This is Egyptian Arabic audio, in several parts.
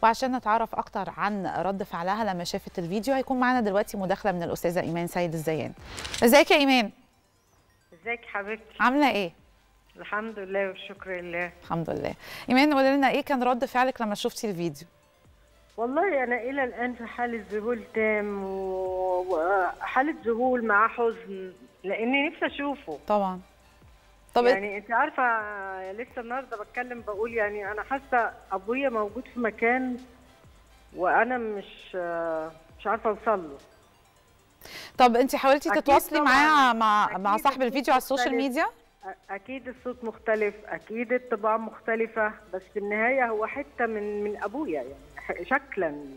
وعشان نتعرف اكتر عن رد فعلها لما شافت الفيديو هيكون معانا دلوقتي مداخله من الاستاذه ايمان سيد الزيان ازيك يا ايمان ازيك حبيبتي عامله ايه الحمد لله والشكر لله الحمد لله ايمان قولي لنا ايه كان رد فعلك لما شفتي الفيديو والله انا الى الان في حاله ذهول تام و- وحاله ذهول مع حزن لاني نفسي اشوفه طبعا طب يعني انت عارفه لسه النهارده بتكلم بقول يعني انا حاسه ابويا موجود في مكان وانا مش مش عارفه اوصل له طب انت حاولتي أكيد تتواصلي طبعاً. معاه مع مع أكيد صاحب الصوت الفيديو على السوشيال مختلف. ميديا أ- اكيد الصوت مختلف اكيد الطباع مختلفه بس في النهايه هو حته من من ابويا يعني ح- شكلا يعني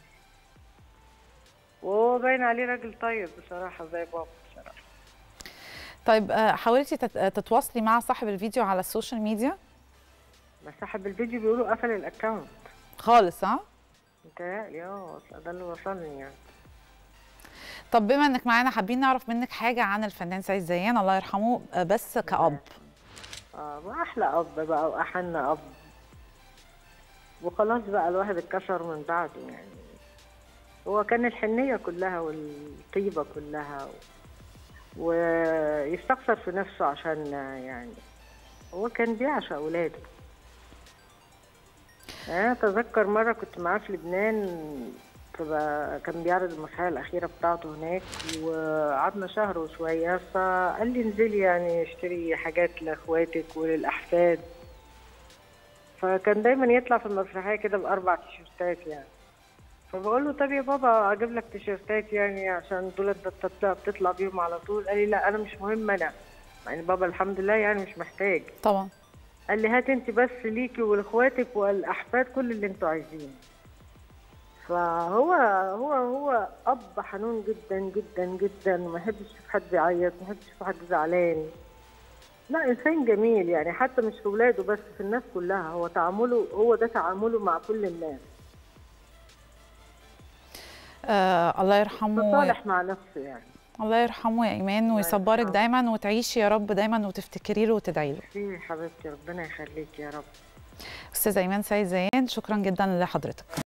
وهو باين عليه راجل طيب بصراحه زي بابا بصراحه طيب آه، حاولتي تت- تتواصلي مع صاحب الفيديو على السوشيال ميديا بس صاحب الفيديو بيقولوا قفل الاكونت خالص ها متهيألي اه ده اللي وصلني يعني طب بما انك معانا حابين نعرف منك حاجه عن الفنان سعيد زيان الله يرحمه آه، بس كأب اه واحلى اب بقى واحن اب وخلاص بقى الواحد اتكسر من بعده يعني هو كان الحنيه كلها والطيبه كلها و... ويستخسر في نفسه عشان يعني هو كان بيعشق اولاده انا اتذكر مره كنت معاه في لبنان تبقى كان بيعرض المسرحيه الاخيره بتاعته هناك وقعدنا شهر وشويه فقال لي انزلي يعني اشتري حاجات لاخواتك وللاحفاد فكان دايما يطلع في المسرحيه كده باربع تيشيرتات يعني فبقول له طب يا بابا اجيب لك تيشيرتات يعني عشان دول انت بتطلع, بتطلع بيهم على طول قال لي لا انا مش مهم انا يعني بابا الحمد لله يعني مش محتاج طبعا قال لي هات انت بس ليكي ولاخواتك والاحفاد كل اللي انتوا عايزينه فهو هو هو اب حنون جدا جدا جدا وما يحبش يشوف حد يعيط ما يحبش يشوف حد زعلان لا انسان جميل يعني حتى مش في ولاده بس في الناس كلها هو تعامله هو ده تعامله مع كل الناس آه الله يرحمه فصالح مع نفسه يعني الله يرحمه يا ايمان ويصبرك يرحمه. دايما وتعيشي يا رب دايما وتفتكري له وتدعي له في حبيبتي ربنا يخليك يا رب استاذه ايمان سعيد زيان شكرا جدا لحضرتك